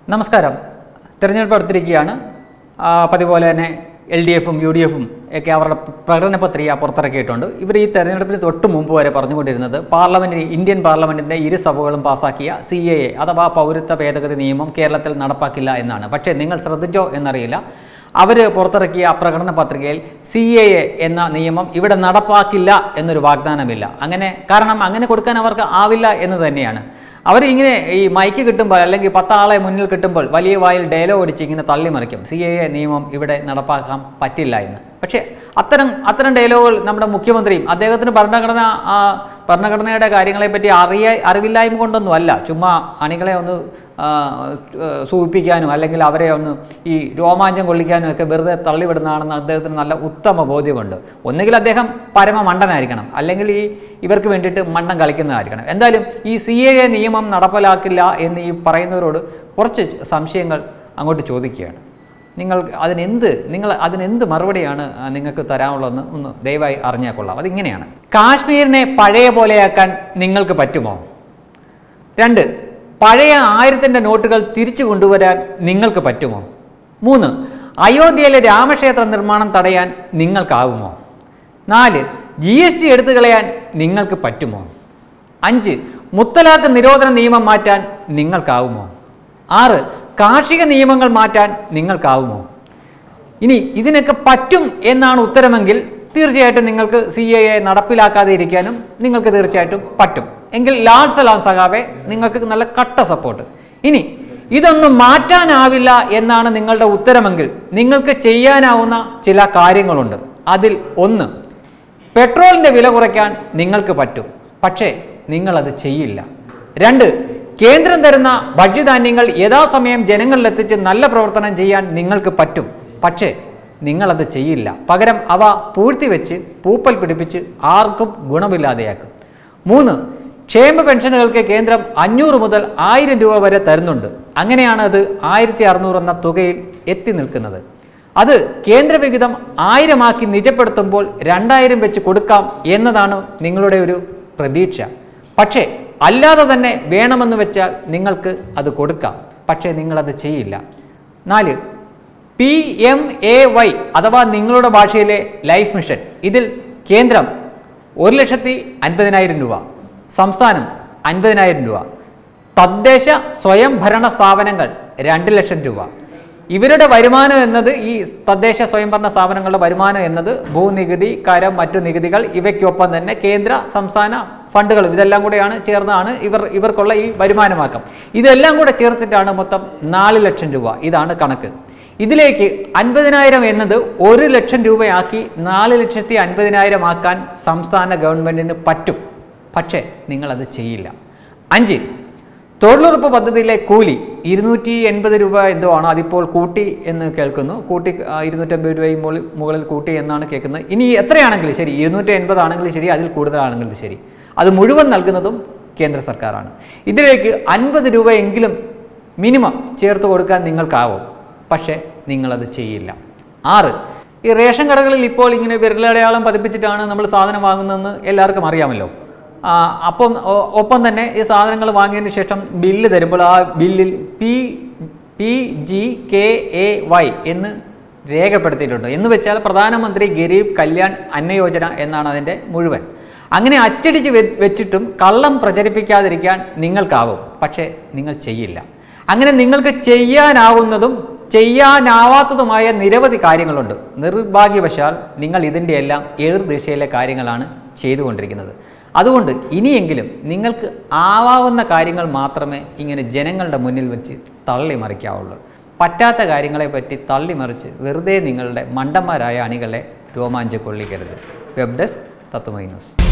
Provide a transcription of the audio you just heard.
നമസ്കാരം തിരഞ്ഞെടുപ്പ് അടുത്തിരിക്കുകയാണ് ആ, പതിപോലെ തന്നെ എൽ ഡി എഫും യു ഡി എഫും ഒക്കെ അവരുടെ പ്രകടന പത്രിക പുറത്തിറക്കിയിട്ടുണ്ട് ഇവർ ഈ തെരഞ്ഞെടുപ്പിന് തൊട്ട് മുമ്പ് വരെ പറഞ്ഞുകൊണ്ടിരുന്നത് പാർലമെന്റിന് ഇന്ത്യൻ പാർലമെന്റിന്റെ ഇരു സഭകളും പാസാക്കിയ സി എ എ അഥവാ പൗരത്വ ഭേദഗതി നിയമം കേരളത്തിൽ നടപ്പാക്കില്ല എന്നാണ് പക്ഷേ നിങ്ങൾ ശ്രദ്ധിച്ചോ എന്നറിയില്ല അവർ പുറത്തിറക്കിയ പ്രകടന പത്രികയിൽ സി എ എ എന്ന നിയമം ഇവിടെ നടപ്പാക്കില്ല എന്നൊരു വാഗ്ദാനമില്ല അങ്ങനെ കാരണം അങ്ങനെ കൊടുക്കാൻ അവർക്ക് ആവില്ല എന്ന് തന്നെയാണ് അവർ ഇങ്ങനെ ഈ മൈക്ക് കിട്ടുമ്പോൾ അല്ലെങ്കിൽ പത്താളെ മുന്നിൽ കിട്ടുമ്പോൾ വലിയ വായിൽ ഡയലോഗ് അടിച്ച് ഇങ്ങനെ തള്ളിമറിക്കും സി എ എ നിയമം ഇവിടെ നടപ്പാക്കാൻ പറ്റില്ല എന്ന് പക്ഷേ അത്തരം അത്തരം ഡയലോഗുകൾ നമ്മുടെ മുഖ്യമന്ത്രിയും അദ്ദേഹത്തിന് ഭരണഘടന ആ, ഭരണഘടനയുടെ കാര്യങ്ങളെപ്പറ്റി അറിയ അറിവില്ലായ്മ കൊണ്ടൊന്നും അല്ല ചുമ്മാ അണികളെ ഒന്ന് ആ, ഏഹ്, സൂചിപ്പിക്കാനും അല്ലെങ്കിൽ അവരെ ഒന്ന് ഈ രോമാഞ്ചം കൊള്ളിക്കാനും ഒക്കെ വെറുതെ തള്ളിവിടുന്നതാണെന്ന് അദ്ദേഹത്തിന് നല്ല ഉത്തമ ബോധ്യമുണ്ട് ഒന്നുകിൽ അദ്ദേഹം പരമ മണ്ടനായിരിക്കണം അല്ലെങ്കിൽ ഈ ഇവർക്ക് വേണ്ടിയിട്ട് മണ്ടൻ കളിക്കുന്നതായിരിക്കണം എന്തായാലും ഈ സി എ എ നിയമം നടപ്പിലാക്കില്ല എന്ന് ഈ പറയുന്നവരോട് കുറച്ച് സംശയങ്ങൾ അങ്ങോട്ട് ചോദിക്കുകയാണ് നിങ്ങൾ അതിനെന്ത് നിങ്ങൾ അതിനെന്ത് മറുപടിയാണ് ആ, നിങ്ങൾക്ക് തരാനുള്ളതെന്ന് ഒന്ന് ദയവായി അറിഞ്ഞാൽ കൊള്ളാം അതിങ്ങനെയാണ് കാശ്മീരിനെ പഴയ പോലെയാക്കാൻ നിങ്ങൾക്ക് പറ്റുമോ രണ്ട് പഴയ ആയിരത്തിൻ്റെ നോട്ടുകൾ തിരിച്ചു കൊണ്ടുവരാൻ നിങ്ങൾക്ക് പറ്റുമോ മൂന്ന് അയോധ്യയിലെ രാമക്ഷേത്ര നിർമ്മാണം തടയാൻ നിങ്ങൾക്കാവുമോ നാല് ജി എസ് ടി എടുത്തു കളയാൻ നിങ്ങൾക്ക് പറ്റുമോ അഞ്ച് മുത്തലാഖ് നിരോധന നിയമം മാറ്റാൻ നിങ്ങൾക്കാവുമോ ആറ് കാർഷിക നിയമങ്ങൾ മാറ്റാൻ നിങ്ങൾക്കാവുമോ ഇനി ഇതിനൊക്കെ പറ്റും എന്നാണ് ഉത്തരമെങ്കിൽ തീർച്ചയായിട്ടും നിങ്ങൾക്ക് സി എ എ നടപ്പിലാക്കാതെ ഇരിക്കാനും നിങ്ങൾക്ക് തീർച്ചയായിട്ടും പറ്റും എങ്കിൽ ലാൽ സലാം സഖാവെ നിങ്ങൾക്ക് നല്ല കട്ട സപ്പോർട്ട് ഇനി ഇതൊന്നും മാറ്റാനാവില്ല എന്നാണ് നിങ്ങളുടെ ഉത്തരമെങ്കിൽ നിങ്ങൾക്ക് ചെയ്യാനാവുന്ന ചില കാര്യങ്ങളുണ്ട് അതിൽ ഒന്ന് പെട്രോളിൻ്റെ വില കുറയ്ക്കാൻ നിങ്ങൾക്ക് പറ്റും പക്ഷേ നിങ്ങളത് ചെയ്യില്ല രണ്ട് കേന്ദ്രം തരുന്ന ഭക്ഷ്യധാന്യങ്ങൾ യഥാസമയം ജനങ്ങളിലെത്തിച്ച് നല്ല പ്രവർത്തനം ചെയ്യാൻ നിങ്ങൾക്ക് പറ്റും പക്ഷേ നിങ്ങളത് ചെയ്യില്ല പകരം അവ പൂഴ്ത്തിവെച്ച് പൂപ്പൽ പിടിപ്പിച്ച് ആർക്കും ഗുണമില്ലാതെയാക്കും മൂന്ന് ക്ഷേമ പെൻഷനുകൾക്ക് കേന്ദ്രം അഞ്ഞൂറ് മുതൽ ആയിരം രൂപ വരെ തരുന്നുണ്ട് അങ്ങനെയാണ് അത് ആയിരത്തി അറുന്നൂറ് എന്ന തുകയിൽ എത്തി നിൽക്കുന്നത് അത് കേന്ദ്രവിഹിതം ആയിരമാക്കി നിജപ്പെടുത്തുമ്പോൾ രണ്ടായിരം വെച്ച് കൊടുക്കാം എന്നതാണ് നിങ്ങളുടെ ഒരു പ്രതീക്ഷ പക്ഷേ അല്ലാതെ തന്നെ വേണമെന്ന് വെച്ചാൽ നിങ്ങൾക്ക് അത് കൊടുക്കാം പക്ഷേ നിങ്ങളത് ചെയ്യില്ല നാല് പി എം എ വൈ അഥവാ നിങ്ങളുടെ ഭാഷയിലെ ലൈഫ് മിഷൻ ഇതിൽ കേന്ദ്രം ഒരു ലക്ഷത്തി അൻപതിനായിരം രൂപ സംസ്ഥാനം അൻപതിനായിരം രൂപ തദ്ദേശ സ്വയംഭരണ സ്ഥാപനങ്ങൾ രണ്ട് ലക്ഷം രൂപ ഇവരുടെ വരുമാനം എന്നത് ഈ തദ്ദേശ സ്വയംഭരണ സ്ഥാപനങ്ങളുടെ വരുമാനം എന്നത് ഭൂനികുതി കരം മറ്റു നികുതികൾ ഇവയ്ക്കൊപ്പം തന്നെ കേന്ദ്ര സംസ്ഥാന ഫണ്ടുകൾ ഇതെല്ലാം കൂടെയാണ് ചേർന്നാണ് ഇവർ ഇവർക്കുള്ള ഈ വരുമാനമാക്കം ഇതെല്ലാം കൂടെ ചേർത്തിട്ടാണ് മൊത്തം നാല് ലക്ഷം രൂപ ഇതാണ് കണക്ക് ഇതിലേക്ക് അൻപതിനായിരം എന്നത് ഒരു ലക്ഷം രൂപയാക്കി നാല് ലക്ഷത്തി അൻപതിനായിരം ആക്കാൻ സംസ്ഥാന ഗവൺമെൻറ്റിന് പറ്റും പക്ഷേ നിങ്ങളത് ചെയ്യില്ല അഞ്ച് തൊഴിലുറപ്പ് പദ്ധതിയിലെ കൂലി ഇരുന്നൂറ്റി എൺപത് രൂപ എന്തോ ആണ് അതിപ്പോൾ കൂട്ടി എന്ന് കേൾക്കുന്നു കൂട്ടി ആ, ഇരുന്നൂറ്റമ്പത് രൂപയും മുകളിൽ മുകളിൽ കൂട്ടി എന്നാണ് കേൾക്കുന്നത് ഇനി എത്രയാണെങ്കിലും ശരി ഇരുന്നൂറ്റി എൺപത് ആണെങ്കിലും ശരി അതിൽ കൂടുതലാണെങ്കിലും ശരി അത് മുഴുവൻ നൽകുന്നതും കേന്ദ്ര സർക്കാരാണ് ഇതിലേക്ക് അൻപത് രൂപയെങ്കിലും മിനിമം ചേർത്ത് കൊടുക്കാൻ നിങ്ങൾക്കാവും പക്ഷേ നിങ്ങളത് ചെയ്യില്ല ആറ് ഈ റേഷൻ കടകളിൽ ഇപ്പോൾ ഇങ്ങനെ വിരലടയാളം പതിപ്പിച്ചിട്ടാണ് നമ്മൾ സാധനം വാങ്ങുന്നതെന്ന് എല്ലാവർക്കും അറിയാമല്ലോ ആ, അപ്പം ഒ- ഒപ്പം തന്നെ ഈ സാധനങ്ങൾ വാങ്ങിയതിന് ശേഷം ബില്ല് തരുമ്പോൾ ആ ബില്ലിൽ P P G K A Y എന്ന് രേഖപ്പെടുത്തിയിട്ടുണ്ട് എന്ന് വെച്ചാൽ പ്രധാനമന്ത്രി ഗരീബ് കല്യാൺ അന്നയോജന എന്നാണ് അതിൻ്റെ മുഴുവൻ അങ്ങനെ അച്ചടിച്ച് വെ- വെച്ചിട്ടും കള്ളം പ്രചരിപ്പിക്കാതിരിക്കാൻ നിങ്ങൾക്കാവും പക്ഷേ നിങ്ങൾ ചെയ്യില്ല അങ്ങനെ നിങ്ങൾക്ക് ചെയ്യാനാവുന്നതും ചെയ്യാനാവാത്തതുമായ നിരവധി കാര്യങ്ങളുണ്ട് നിർഭാഗ്യവശാൽ നിങ്ങൾ ഇതിൻ്റെ എല്ലാം എതിർദിശയിലെ കാര്യങ്ങളാണ് ചെയ്തുകൊണ്ടിരിക്കുന്നത് അതുകൊണ്ട് ഇനിയെങ്കിലും നിങ്ങൾക്ക് ആവാവുന്ന കാര്യങ്ങൾ മാത്രമേ ഇങ്ങനെ ജനങ്ങളുടെ മുന്നിൽ വെച്ച് തള്ളിമറിക്കാവുള്ളൂ പറ്റാത്ത കാര്യങ്ങളെ പറ്റി തള്ളിമറിച്ച് വെറുതെ നിങ്ങളുടെ മണ്ടന്മാരായ അണികളെ രോമാഞ്ച കൊള്ളിക്കരുത് വെബ് ഡെസ്ക് തത്വമൈ ന്യൂസ്